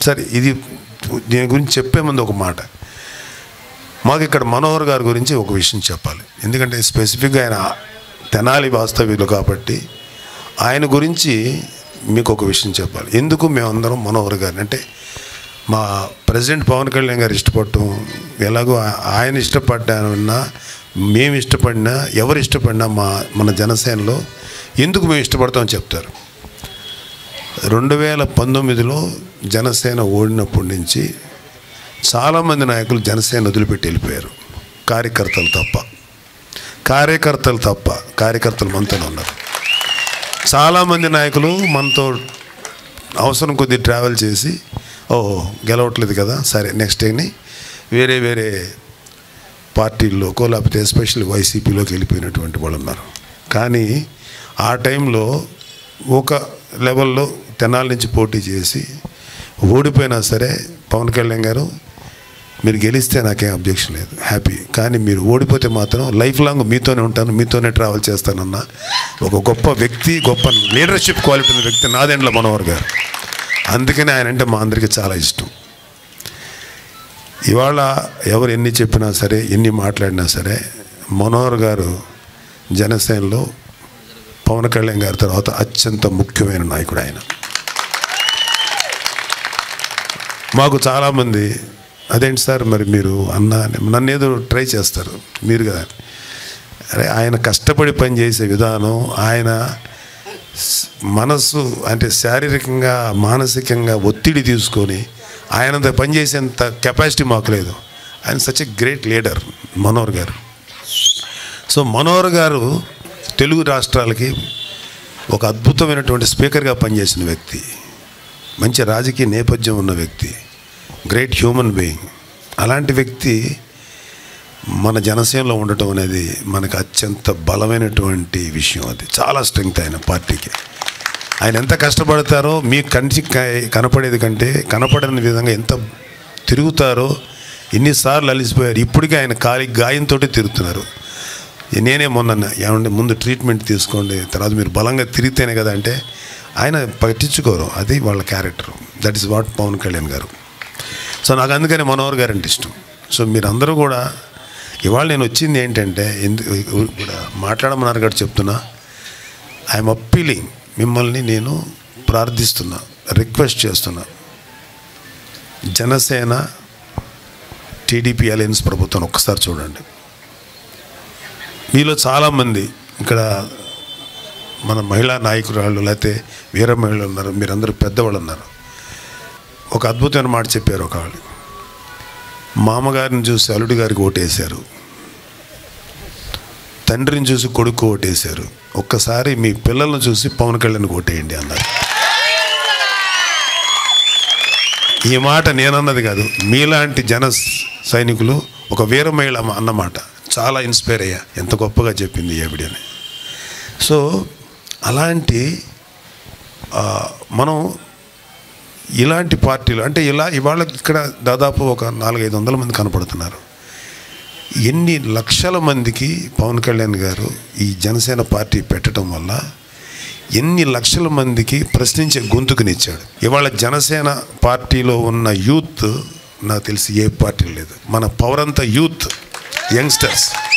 సరే ఇది దీని గురించి చెప్పే ముందు ఒక మాట మాకు ఇక్కడ మనోహర్ గారి గురించి ఒక విషయం చెప్పాలి ఎందుకంటే స్పెసిఫిక్గా ఆయన తెనాలి వాస్తవ్యులు కాబట్టి ఆయన గురించి మీకు ఒక విషయం చెప్పాలి ఎందుకు మేమందరం మనోహర్ గారిని అంటే మా ప్రెసిడెంట్ పవన్ కళ్యాణ్ గారు ఇష్టపడటం ఎలాగో ఆ- ఆయన ఇష్టపడ్డా మేము ఇష్టపడినా ఎవరు ఇష్టపడినా మా మన జనసేనలో ఎందుకు మేము ఇష్టపడతామని చెప్తారు రెండు వేల పంతొమ్మిదిలో జనసేన ఓడినప్పటి నుంచి చాలామంది నాయకులు జనసేన వదిలిపెట్టి వెళ్ళిపోయారు కార్యకర్తలు తప్ప కార్యకర్తలు తప్ప కార్యకర్తలు మనతోనే ఉన్నారు చాలామంది నాయకులు మనతో అవసరం కొద్ది ట్రావెల్ చేసి ఓహో గెలవట్లేదు కదా సరే నెక్స్ట్ అని వేరే వేరే పార్టీల్లోకో లేకపోతే ఎస్పెషల్లీ వైసీపీలోకి వెళ్ళిపోయినటువంటి వాళ్ళు ఉన్నారు కానీ ఆ టైంలో ఒక లెవెల్లో తెనాల నుంచి పోటీ చేసి ఓడిపోయినా సరే పవన్ కళ్యాణ్ గారు మీరు గెలిస్తే నాకేం అబ్జెక్షన్ లేదు హ్యాపీ కానీ మీరు ఓడిపోతే మాత్రం లైఫ్ లాంగ్ మీతోనే ఉంటాను మీతోనే ట్రావెల్ చేస్తానన్న ఒక గొప్ప వ్యక్తి గొప్ప లీడర్షిప్ క్వాలిటీ ఉన్న వ్యక్తి నాదెండ్ల మనోహర్ గారు అందుకని ఆయన అంటే మా అందరికీ చాలా ఇష్టం ఇవాళ ఎవరు ఎన్ని చెప్పినా సరే ఎన్ని మాట్లాడినా సరే మనోహర్ గారు జనసేనలో పవన్ కళ్యాణ్ గారి తర్వాత అత్యంత ముఖ్యమైన నాయకుడు ఆయన మాకు చాలామంది అదేంటి సార్ మరి మీరు అన్న నన్ను ఏదో ట్రై చేస్తారు మీరు కదా అరే ఆయన కష్టపడి పనిచేసే విధానం ఆయన స్- మనస్సు అంటే శారీరకంగా మానసికంగా ఒత్తిడి తీసుకొని ఆయనంత పనిచేసేంత కెపాసిటీ మాకు లేదు ఆయన such a great leader Manohar గారు సో మనోహర్ గారు తెలుగు రాష్ట్రాలకి ఒక అద్భుతమైనటువంటి స్పీకర్గా పనిచేసిన వ్యక్తి మంచి రాజకీయ నేపథ్యం ఉన్న వ్యక్తి గ్రేట్ హ్యూమన్ బీయింగ్ అలాంటి వ్యక్తి మన జనసేనలో ఉండటం అనేది మనకు అత్యంత బలమైనటువంటి విషయం అది చాలా స్ట్రెంగ్త్ ఆయన పార్టీకి ఆయన ఎంత కష్టపడతారో మీ కంటికి క- కనపడేది కంటే కనపడని విధంగా ఎంత తిరుగుతారో ఎన్నిసార్లు అలిసిపోయారు ఇప్పటికీ ఆయన కాలి గాయంతో తిరుగుతున్నారు నేనే మొన్న ఏమంటే ముందు ట్రీట్మెంట్ తీసుకోండి తర్వాత మీరు బలంగా తిరిగితేనే కదా అంటే ఆయన పట్టించుకోరు అది వాళ్ళ character that is what Pawan Kalyan గారు సో నాకు అందుకని మనోహర్ గారు అంటే ఇష్టం సో మీరందరూ కూడా ఇవాళ నేను వచ్చింది ఏంటంటే ఎందుకు కూడా మాట్లాడమన్నారు కూడా చెప్తున్నా ఐఎమ్ అప్పీలింగ్ మిమ్మల్ని నేను ప్రార్థిస్తున్నా రిక్వెస్ట్ చేస్తున్నా జనసేన టీడీపీ అలయన్స్ ప్రభుత్వం ఒక్కసారి చూడండి మీలో చాలామంది ఇక్కడ మన మహిళా నాయకురాళ్ళు లేకపోతే వీర మహిళలు ఉన్నారు మీరందరూ పెద్దవాళ్ళు ఉన్నారు ఒక అద్భుతమైన మాట చెప్పారు ఒక వాళ్ళు మామగారిని చూసి అల్లుడి గారికి ఓటేశారు తండ్రిని చూసి కొడుకు ఓటేశారు ఒక్కసారి మీ పిల్లలను చూసి పవన్ కళ్యాణ్కి ఓటేయండి అన్నారు ఈ మాట నేనన్నది కాదు మీలాంటి జన సైనికులు ఒక వీర మహిళ అన్నమాట చాలా ఇన్స్పైర్ అయ్యా ఎంత గొప్పగా చెప్పింది ఏవిడి అని సో అలాంటి ఆ, మనం ఇలాంటి పార్టీలు అంటే ఇలా ఇవాళ ఇక్కడ దాదాపు ఒక నాలుగైదు వందల మంది కనపడుతున్నారు ఎన్ని లక్షల మందికి పవన్ కళ్యాణ్ గారు ఈ జనసేన పార్టీ పెట్టడం వల్ల ఎన్ని లక్షల మందికి ప్రశ్నించే గొంతుకునిచ్చాడు ఇవాళ జనసేన పార్టీలో ఉన్న యూత్ నాకు తెలిసి ఏ పార్టీ లేదు మన పవర్ అంతా యూత్ యంగ్స్టర్స్